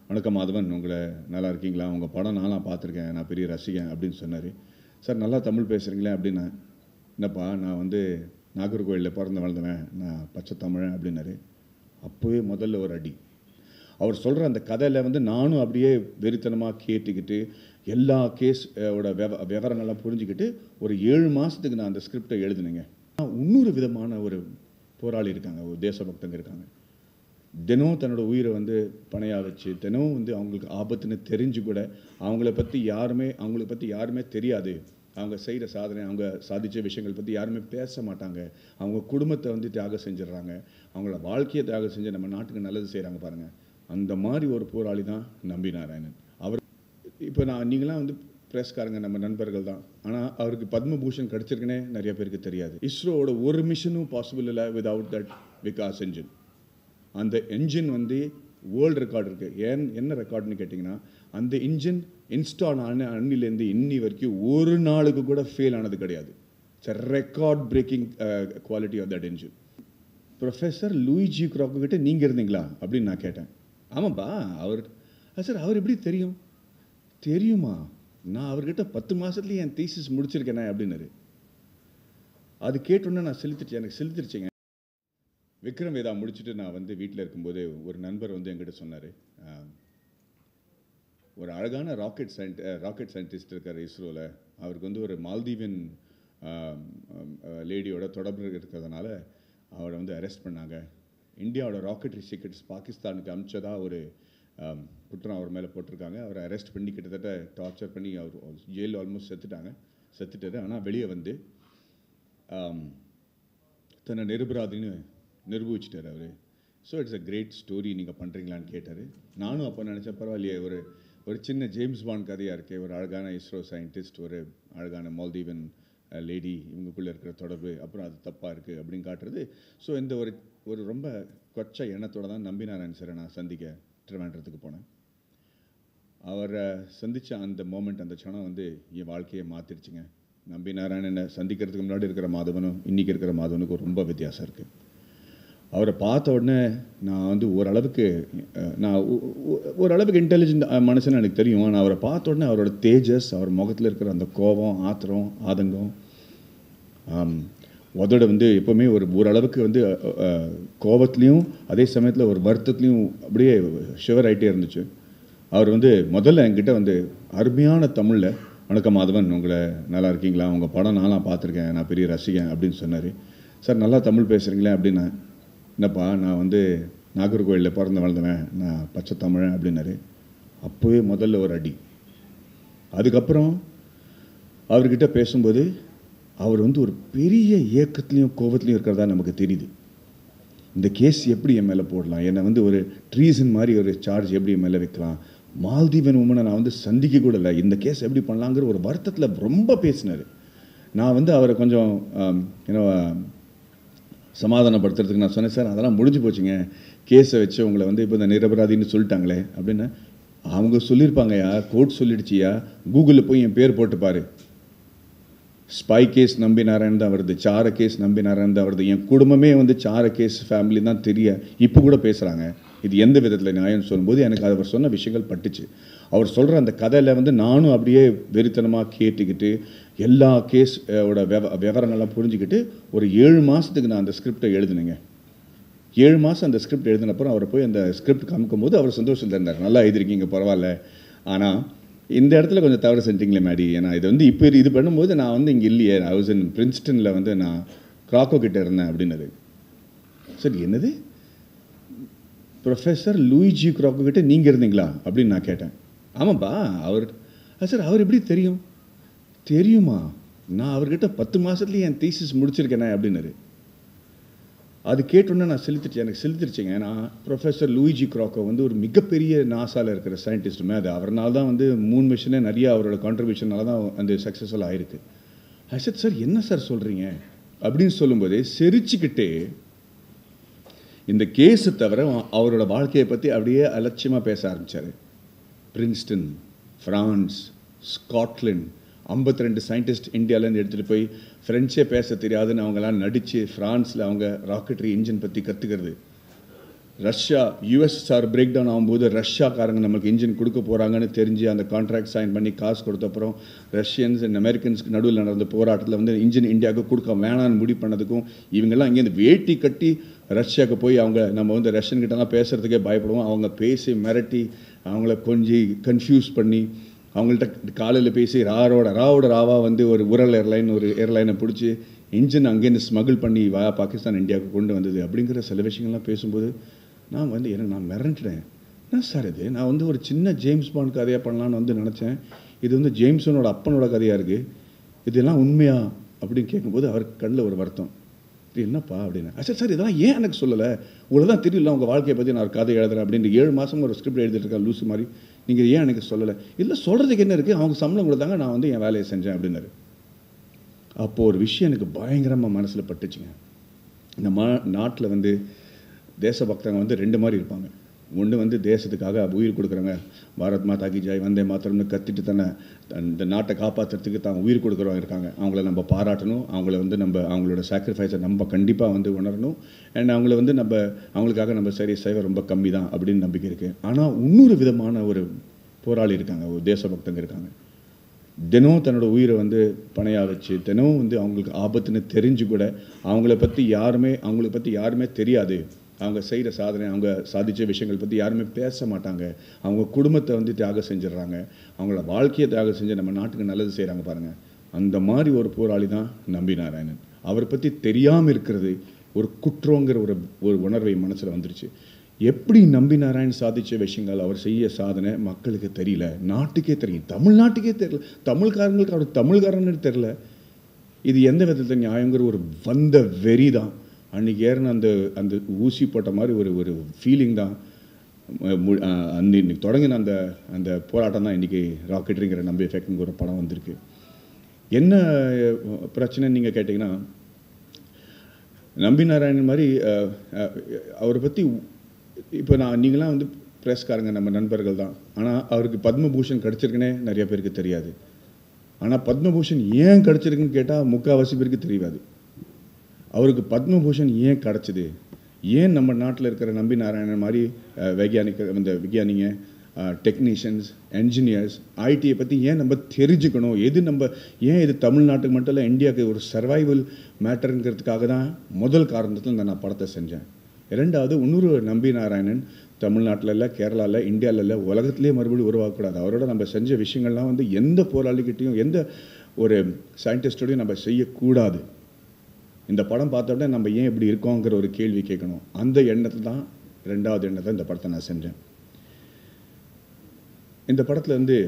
வணக்கம் மாதவன் உங்களை நல்லா இருக்கீங்களா உங்கள் படம் நான்லாம் பார்த்துருக்கேன் நான் பெரிய ரசிகன் அப்படின்னு சொன்னார் சார் நல்லா தமிழ் பேசுகிறீங்களே அப்படின்னா என்னப்பா நான் வந்து நாகர்கோயிலில் பிறந்து வளர்ந்தவன் நான் பச்சை தமிழன் அப்படின்னாரு அப்போவே முதல்ல ஒரு அடி அவர் சொல்கிற அந்த கதையில் வந்து நானும் அப்படியே வெறித்தனமாக கேட்டுக்கிட்டு எல்லா கேஸ் ஓட விவ விவரங்கள்லாம் புரிஞ்சுக்கிட்டு ஒரு ஏழு மாதத்துக்கு நான் அந்த ஸ்கிரிப்டை எழுதினேங்க இன்னொரு விதமான ஒரு போராளி இருக்காங்க ஒரு தேசபக்தங்க இருக்காங்க தினம் தன்னோட உயிரை வந்து பணையாக வச்சு தினம் வந்து அவங்களுக்கு ஆபத்துன்னு தெரிஞ்சு கூட அவங்கள பற்றி யாருமே அவங்கள பற்றி யாருமே தெரியாது அவங்க செய்கிற சாதனை அவங்க சாதித்த விஷயங்கள் பற்றி யாருமே பேச மாட்டாங்க அவங்க குடும்பத்தை வந்து தியாகம் செஞ்சிடுறாங்க அவங்கள வாழ்க்கையை தியாகம் செஞ்சு நம்ம நாட்டுக்கு நல்லது செய்கிறாங்க பாருங்கள் அந்த மாதிரி ஒரு போராளி தான் நம்பி நாராயணன் அவர் இப்போ நான் நீங்களாம் வந்து பிரஸ்காரங்க நம்ம நண்பர்கள் தான் ஆனால் அவருக்கு பத்மபூஷன் கிடச்சிருக்குன்னே நிறைய பேருக்கு தெரியாது இஸ்ரோவோட ஒரு மிஷனும் பாசிபிள் இல்லை விதவுட் தட் விகாஸ் என்ஜின் அந்த என்ஜின் வந்து வேர்ல்டு ரெக்கார்டு இருக்குது ஏன் என்ன ரெக்கார்டுன்னு கேட்டிங்கன்னா அந்த இன்ஜின் இன்ஸ்டால் ஆன அன்னிலேருந்து இன்னி வரைக்கும் ஒரு நாளுக்கு கூட ஃபெயில் ஆனது கிடையாது it's record breaking quality of that engine professor Luigi Crocco கிட்ட நீங்கள் இருந்தீங்களா அப்படின்னு நான் கேட்டேன் ஆமாப்பா அவர் சார் அவர் எப்படி தெரியும் தெரியுமா நான் அவர்கிட்ட பத்து மாதத்துலேயே என் தீசிஸ் முடிச்சிருக்கேனே அப்படின்னாரு அது கேட்டோன்னே நான் செலுத்திட்டு எனக்கு செலுத்திருச்சேங்க விக்ரம் வேதா முடிச்சுட்டு நான் வந்து வீட்டில் இருக்கும்போது ஒரு நண்பர் வந்து என்கிட்ட சொன்னார் ஒரு அழகான ராக்கெட் சயின்ட் ராக்கெட் சயின்டிஸ்ட் இருக்கார் இஸ்ரோவில் அவருக்கு வந்து ஒரு மால்தீவியன் லேடியோட தொடர்பு இருக்கிறதுனால அவரை வந்து அரெஸ்ட் பண்ணாங்க இந்தியாவோட ராக்கெட்ரி சீக்ரெட்ஸ் பாகிஸ்தானுக்கு அமிச்சதா ஒரு குற்றம் அவர் மேலே போட்டிருக்காங்க அவரை அரெஸ்ட் பண்ணி கிட்டத்தட்ட டார்ச்சர் பண்ணி அவர் ஜெயில் ஆல்மோஸ்ட் செத்துட்டாங்க செத்துட்டாரு ஆனால் வெளியே வந்து தன்னை நிரபராதின்னு நிரூபிச்சிட்டார் அவர் so it's a great story நீங்கள் பண்ணுறீங்களான்னு கேட்டார் நானும் அப்போ நினச்சேன் பரவாயில்லையே ஒரு ஒரு சின்ன ஜேம்ஸ் பாண்ட் கதையாக இருக்கே ஒரு அழகான இஸ்ரோ சயின்டிஸ்ட் ஒரு அழகான மால்தீவன் லேடி இவங்களுக்குள்ளே இருக்கிற தொடர்பு அப்புறம் அது தப்பாக இருக்குது அப்படின்னு காட்டுறது ஸோ இந்த ஒரு ஒரு ரொம்ப கொச்ச எண்ணத்தோடு தான் நம்பி நாராயண் சாரை நான் சந்திக்க திருவேண்டத்துக்கு போனேன் அவரை சந்தித்த அந்த மோமெண்ட் அந்த க்ஷணம் வந்து என் வாழ்க்கையை மாற்றிடுச்சுங்க நம்பி நாராயணனை சந்திக்கிறதுக்கு முன்னாடி இருக்கிற மாதவனும் இன்றைக்கி இருக்கிற மாதவனுக்கும் ரொம்ப வித்தியாசம் இருக்குது அவரை பார்த்த உடனே நான் வந்து ஓரளவுக்கு நான் ஓரளவுக்கு இன்டெலிஜென்ட் மனுஷன் எனக்கு தெரியும் நான் அவரை பார்த்த உடனே அவரோட தேஜஸ் அவர் முகத்தில் இருக்கிற அந்த கோபம் ஆத்திரம் ஆதங்கம் உதோட வந்து எப்போவுமே ஒரு ஓரளவுக்கு வந்து கோபத்துலேயும் அதே சமயத்தில் ஒரு வருத்தத்துலேயும் அப்படியே ஷிவர் ஆகிட்டே இருந்துச்சு அவர் வந்து முதல்ல என்கிட்ட வந்து அருமையான தமிழில் வணக்கம் மாதவன் உங்களை நல்லா இருக்கீங்களா உங்கள் படம் நான்லாம் பார்த்துருக்கேன் நான் பெரிய ரசிகன் அப்படின்னு சொன்னார் சார் நல்லா தமிழ் பேசுகிறீங்களே அப்படின்னா என்னப்பா நான் வந்து நாகர்கோயிலில் பிறந்து வளர்ந்தவன் நான் பச்சை தமிழன் அப்படின்னாரு அப்போவே முதல்ல ஒரு அடி அதுக்கப்புறம் அவர்கிட்ட பேசும்போது அவர் வந்து ஒரு பெரிய ஏக்கத்துலேயும் கோபத்துலேயும் இருக்கிறதா நமக்கு தெரியுது இந்த கேஸ் எப்படி என் மேலே போடலாம் என்னை வந்து ஒரு ட்ரீசன் மாதிரி ஒரு சார்ஜ் எப்படி என் மேலே வைக்கலாம் மால்தீவன் உமனை நான் வந்து சந்திக்க கூட இல்லை இந்த கேஸ் எப்படி பண்ணலாங்கிற ஒரு வருத்தத்தில் ரொம்ப பேசினார் நான் வந்து அவரை கொஞ்சம் ஏன்னோ சமாதானப்படுத்துறதுக்கு நான் சொன்னேன் சார் அதெல்லாம் முடிஞ்சு போச்சுங்க கேஸை வச்சு உங்களை வந்து இப்போ இந்த நிரபராதின்னு சொல்லிட்டாங்களே அப்படின்னு அவங்க சொல்லியிருப்பாங்கய்யா கோர்ட் சொல்லிடுச்சியா கூகுளில் போய் என் பேர் போட்டு பாரு ஸ்பை கேஸ் நம்பி நாராயண் தான் வருது சார கேஸ் நம்பி நாராயண் தான் வருது என் குடும்பமே வந்து சார கேஸ் ஃபேமிலி தான் தெரிய இப்போ கூட பேசுகிறாங்க இது எந்த விதத்தில் நியாயம்னு சொல்லும்போது எனக்கு அவர் சொன்ன விஷயங்கள் பட்டுச்சு அவர் சொல்கிற அந்த கதையில் வந்து நானும் அப்படியே வெறித்தனமாக கேட்டுக்கிட்டு எல்லா கேஸ் ஓட விவ விவரங்கள்லாம் புரிஞ்சுக்கிட்டு ஒரு ஏழு மாதத்துக்கு நான் அந்த ஸ்கிரிப்டை எழுதினேங்க ஏழு மாதம் அந்த ஸ்கிரிப்ட் எழுதினப்புறம் அவரை போய் அந்த ஸ்கிரிப்ட் காமிக்கும் போது அவர் சந்தோஷத்தில் இருந்தார் நல்லா எழுதிருக்கீங்க பரவாயில்ல ஆனால் இந்த இடத்துல கொஞ்சம் தவறு செஞ்சிங்களே மேடி ஏன்னா இது வந்து இப்போ இது பண்ணும்போது நான் வந்து இங்கே இல்லையே ஐ வாஸ் இன் பிரின்ஸ்டனில் வந்து நான் கிராக்கோ கிட்ட இருந்தேன் அப்படின்னது சரி என்னது ப்ரொஃபஸர் லூயிஜி கிராக்கோ கிட்ட நீங்கள் இருந்தீங்களா அப்படின்னு நான் கேட்டேன் ஆமாப்பா அவர் சார் அவர் எப்படி தெரியும் தெரியுமா நான் அவர்கிட்ட பத்து மாதத்துலேயே என் தீசிஸ் முடிச்சிருக்கேனே அப்படின்னாரு அது கேட்டோன்னே நான் செலுத்திட்டு எனக்கு செலுத்திருச்சேங்க நான் ப்ரொஃபஸர் லூயிஜி க்ராக்கோ வந்து ஒரு மிகப்பெரிய நாசாவில் இருக்கிற சயின்டிஸ்ட்டுமே அது அவர்னால தான் வந்து மூன் மிஷனே நிறைய அவரோட கான்ட்ரிபியூஷனால தான் அந்த சக்ஸஸ்ஃபுல் ஆயிருக்கு அசத் சார் என்ன சார் சொல்கிறீங்க அப்படின்னு சொல்லும்போதே சிரிச்சுக்கிட்டே இந்த கேஸை தவிர அவரோட வாழ்க்கையை பற்றி அப்படியே அலட்சியமாக பேச ஆரம்பித்தார் பிரின்ஸ்டன் ஃப்ரான்ஸ் ஸ்காட்லாண்ட் ஐம்பத்தி ரெண்டு சயின்டிஸ்ட் இந்தியாவிலேருந்து எடுத்துகிட்டு போய் ஃப்ரெஞ்சே பேச தெரியாதுன்னு அவங்களாம் நடித்து ஃப்ரான்ஸில் அவங்க ராக்கெட்ரி இன்ஜின் பற்றி கற்றுக்கிறது ரஷ்யா யூஎஸ்எஸ்ஆர் பிரேக் டவுன் ஆகும்போது ரஷ்யாக்காரங்க நமக்கு இன்ஜின் கொடுக்க போகிறாங்கன்னு தெரிஞ்சு அந்த கான்ட்ராக்ட் சைன் பண்ணி காசு கொடுத்த அப்புறம் ரஷ்யன்ஸ் அண்ட் அமெரிக்கன்ஸ்க்கு நடுவில் நடந்த போராட்டத்தில் வந்து இன்ஜின் இந்தியாவுக்கு கொடுக்க வேணான்னு முடிவு பண்ணதுக்கும் இவங்கெல்லாம் இங்கேருந்து வேட்டி கட்டி ரஷ்யாவுக்கு போய் அவங்க நம்ம வந்து ரஷ்யன் கிட்டலாம் பேசுகிறதுக்கே பயப்படுவோம் அவங்க பேசி மிரட்டி அவங்கள கொஞ்சம் கன்ஃபியூஸ் பண்ணி அவங்கள்ட்ட காலையில் பேசி ராரோட ராவோட ராவா வந்து ஒரு உரல் ஏர்லைன் ஒரு ஏர்லைனை பிடிச்சி இன்ஜின் அங்கேருந்து ஸ்மகிள் பண்ணி வா பாகிஸ்தான் இந்தியாவுக்கு கொண்டு வந்தது அப்படிங்கிற சில விஷயங்கள்லாம் பேசும்போது நான் வந்து எனக்கு நான் மிரண்டுட்டேன் என்ன சார் இது நான் வந்து ஒரு சின்ன ஜேம்ஸ் பாண்ட் கதையாக பண்ணலான்னு வந்து நினச்சேன் இது வந்து ஜேம்ஸனோட அப்பனோட கதையாக இருக்குது இதெல்லாம் உண்மையா அப்படின்னு கேட்கும்போது அவருக்கு கண்ணில் ஒரு வருத்தம் இது என்னப்பா அப்படின்னு அச்சா சார் இதெல்லாம் ஏன் எனக்கு சொல்லலை உங்களுக்கு தான் தெரியல உங்கள் வாழ்க்கையை பற்றி நான் ஒரு கதை எழுதுறேன் அப்படின்னு ஏழு மாதம் ஒரு ஸ்கிரிப்ட் எழுதிட்டு இருக்கேன் லூசு மாதிரி நீங்கள் ஏன் எனக்கு சொல்லலை இல்லை சொல்கிறதுக்கு என்ன இருக்குது அவங்க சம்பளம் கொடுத்தாங்க நான் வந்து என் வேலையை செஞ்சேன் அப்படின்னாரு அப்போது ஒரு விஷயம் எனக்கு பயங்கரமாக மனசில் பட்டுச்சுங்க இந்த மா நாட்டில் வந்து தேசபக்தங்க வந்து ரெண்டு மாதிரி இருப்பாங்க ஒன்று வந்து தேசத்துக்காக உயிர் கொடுக்குறாங்க பாரத் மாதா கி ஜெய் வந்தே மாத்திரம்னு கத்திட்டு தானே இந்த நாட்டை காப்பாற்றுறதுக்கு தான் உயிர் கொடுக்குறவங்க இருக்காங்க அவங்கள நம்ம பாராட்டணும் அவங்கள வந்து நம்ம அவங்களோட சாக்ரிஃபைஸை நம்ம கண்டிப்பாக வந்து உணரணும் அண்ட் அவங்கள வந்து நம்ம அவங்களுக்காக நம்ம சரி செய்வ ரொம்ப கம்மி தான் அப்படின்னு நம்பிக்கை இருக்குது ஆனால் இன்னொரு விதமான ஒரு போராளி இருக்காங்க ஒரு தேசபக்தங்க இருக்காங்க தினம் தன்னோட உயிரை வந்து பணையாக வச்சு தினம் வந்து அவங்களுக்கு ஆபத்துன்னு தெரிஞ்சு கூட அவங்கள பற்றி யாருமே அவங்கள பற்றி யாருமே தெரியாது அவங்க செய்கிற சாதனை அவங்க சாதித்த விஷயங்கள் பற்றி யாருமே பேச மாட்டாங்க அவங்க குடும்பத்தை வந்து தியாகம் செஞ்சிடுறாங்க அவங்கள வாழ்க்கையை தியாகம் செஞ்சு நம்ம நாட்டுக்கு நல்லது செய்கிறாங்க பாருங்கள் அந்த மாதிரி ஒரு போராளி தான் நம்பி நாராயணன் அவரை பற்றி தெரியாமல் இருக்கிறது ஒரு குற்றங்கிற ஒரு ஒரு உணர்வை மனசில் வந்துருச்சு எப்படி நம்பி நாராயண் சாதித்த விஷயங்கள் அவர் செய்ய சாதனை மக்களுக்கு தெரியல நாட்டுக்கே தெரியும் தமிழ்நாட்டுக்கே தெரியல தமிழ்காரங்களுக்கு அவர் தமிழ்காரன்னு தெரியல இது எந்த விதத்தில் நியாயங்கிற ஒரு வந்த வெறி தான் அன்றைக்கி ஏறின அந்த அந்த ஊசி போட்ட மாதிரி ஒரு ஒரு ஃபீலிங் தான் மு- அஹ் அந்த இன்னைக்கு தொடங்கின அந்த அந்த போராட்டம் தான் இன்றைக்கி ராக்கெட்ரிங்கிற நம்பி எஃபெக்ட்ங்கிற ஒரு படம் வந்திருக்கு என்ன அஹ், பிரச்சனைன்னு நீங்கள் கேட்டிங்கன்னா நம்பி நாராயணன் மாதிரி அஹ், அஹ், அவரை பற்றி இப்போ நான் நீங்களாம் வந்து பிரஸ்காரங்க நம்ம நண்பர்கள் தான் ஆனால் அவருக்கு பத்மபூஷன் கிடச்சிருக்குன்னே நிறைய பேருக்கு தெரியாது ஆனால் பத்மபூஷன் ஏன் கிடச்சிருக்குன்னு கேட்டால் முக்கால்வாசி பேருக்கு தெரியாது அவருக்கு பத்மபூஷன் ஏன் கிடச்சிது ஏன் நம்ம நாட்டில் இருக்கிற நம்பி நாராயணன் மாதிரி அஹ், வைஜானிக இந்த விஞ்ஞானிங்க டெக்னீஷியன்ஸ் என்ஜினியர்ஸ் ஐடியை பற்றி ஏன் நம்ம தெரிஞ்சுக்கணும் எது நம்ம ஏன் இது தமிழ்நாட்டுக்கு மட்டும் இல்லை இந்தியாவுக்கு ஒரு சர்வைவல் மேட்டருங்கிறதுக்காக தான் முதல் காரணத்தில் நான் படத்தை செஞ்சேன் இரண்டாவது இன்னொரு நம்பி நாராயணன் தமிழ்நாட்டில் இல்லை கேரளாவில் இந்தியாவில் இல்லை உலகத்திலே மறுபடியும் உருவாக்கக்கூடாது அவரோட நம்ம செஞ்ச விஷயங்கள்லாம் வந்து எந்த போராளிகிட்டையும் எந்த ஒரு சயின்டிஸ்டோடையும் நம்ம செய்யக்கூடாது இந்த படம் பார்த்த உடனே நம்ம ஏன் இப்படி இருக்கோங்கிற ஒரு கேள்வி கேட்கணும் அந்த எண்ணத்தில் தான் ரெண்டாவது எண்ணத்தை இந்த படத்தை நான் செஞ்சேன் இந்த படத்தில் வந்து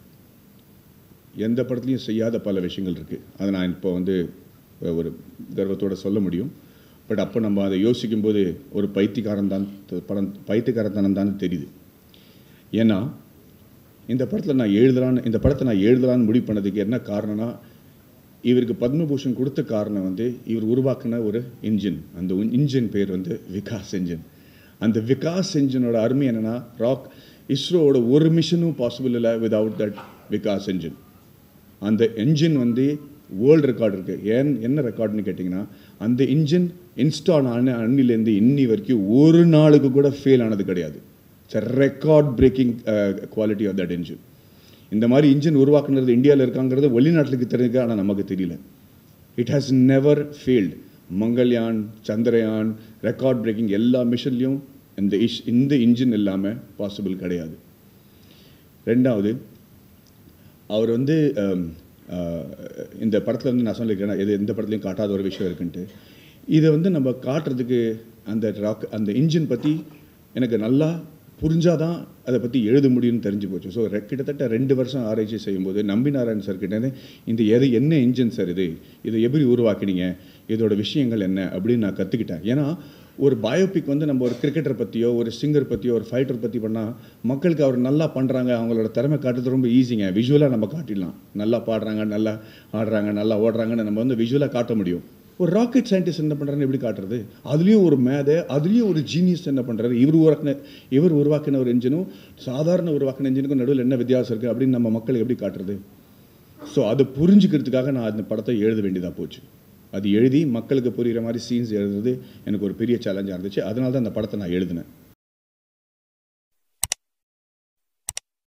எந்த படத்துலையும் செய்யாத பல விஷயங்கள் இருக்குது அதை நான் இப்போ வந்து ஒரு கர்வத்தோட சொல்ல முடியும் பட் அப்போ நம்ம அதை யோசிக்கும்போது ஒரு பைத்தியக்காரன் தான் படம் பைத்தியக்காரத்தனம் தான் தெரியுது ஏன்னா இந்த படத்தில் நான் எழுதலான்னு இந்த படத்தை நான் எழுதலான்னு முடிவு பண்ணதுக்கு என்ன காரணம்னா இவருக்கு பத்மபூஷன் கொடுத்த காரணம் வந்து இவர் உருவாக்கின ஒரு இன்ஜின் அந்த இன்ஜின் பேர் வந்து விகாஸ் என்ஜின் அந்த விகாஸ் என்ஜினோட அருமை என்னன்னா ராக் இஸ்ரோவோட ஒரு மிஷனும் பாசிபிள் இல்லை விதவுட் தட் விகாஸ் என்ஜின் அந்த என்ஜின் வந்து வேர்ல்டு ரெக்கார்டு இருக்குது ஏன் என்ன ரெக்கார்டுன்னு கேட்டிங்கன்னா அந்த இன்ஜின் இன்ஸ்டால் ஆன அன்னிலேருந்து இன்னி வரைக்கும் ஒரு நாளுக்கு கூட ஃபெயில் ஆனது கிடையாது it's record breaking quality of that engine இந்த மாதிரி இன்ஜின் உருவாக்குனது இந்தியாவில் இருக்காங்கிறது வெளிநாட்டுக்கு தெரியுது ஆனால் நமக்கு தெரியல it has never failed Mangalyaan Chandrayaan record breaking எல்லா மிஷன்லையும் இந்த இஷ் இந்த இன்ஜின் இல்லாமல் பாசிபிள் கிடையாது ரெண்டாவது அவர் வந்து அம், அஹ், இந்த படத்தில் வந்து நான் சொல்லியிருக்கேன் இது எந்த படத்துலையும் காட்டாத ஒரு விஷயம் இருக்குன்ட்டு இதை வந்து நம்ம காட்டுறதுக்கு அந்த ராக் அந்த இன்ஜின் பற்றி எனக்கு நல்லா புரிஞ்சாதான் அதை பற்றி எழுத முடியும்னு தெரிஞ்சு போச்சு ஸோ கிட்டத்தட்ட ரெண்டு வருஷம் ஆராய்ச்சி செய்யும்போது நம்பி நாராயண் சார் கிட்ட இந்த எது என்ன இன்ஜின் சார் இது இதை எப்படி உருவாக்கினீங்க இதோட விஷயங்கள் என்ன அப்படின்னு நான் கற்றுக்கிட்டேன் ஏன்னா ஒரு பயோபிக் வந்து நம்ம ஒரு கிரிக்கெட்டர் பற்றியோ ஒரு சிங்கர் பற்றியோ ஒரு ஃபைட்டர் பற்றி பண்ணால் மக்களுக்கு அவர் நல்லா பண்ணுறாங்க அவங்களோட திறமை காட்டுறது ரொம்ப ஈஸிங்க விஷுவலாக நம்ம காட்டிடலாம் நல்லா பாடுறாங்க நல்லா ஆடுறாங்க நல்லா ஓடுறாங்கன்னு நம்ம வந்து விஷுவலாக காட்ட முடியும் ஒரு ராக்கெட் சயின்டிஸ்ட் என்ன பண்ணுறாருன்னு எப்படி காட்டுறது அதுலேயும் ஒரு மேதை அதுலேயும் ஒரு ஜீனியஸ் என்ன பண்ணுறாரு இவர் உருவாக்கின இவர் உருவாக்கின ஒரு இன்ஜினும் சாதாரண உருவாக்கின இன்ஜினுக்கும் நடுவில் என்ன வித்தியாசம் இருக்குது அப்படின்னு நம்ம மக்களுக்கு எப்படி காட்டுறது ஸோ அதை புரிஞ்சுக்கிறதுக்காக நான் அந்த படத்தை எழுத வேண்டியதாக போச்சு அது எழுதி மக்களுக்கு புரிகிற மாதிரி சீன்ஸ் எழுதுறது எனக்கு ஒரு பெரிய சேலஞ்சாக இருந்துச்சு அதனால தான் அந்த படத்தை நான் எழுதினேன்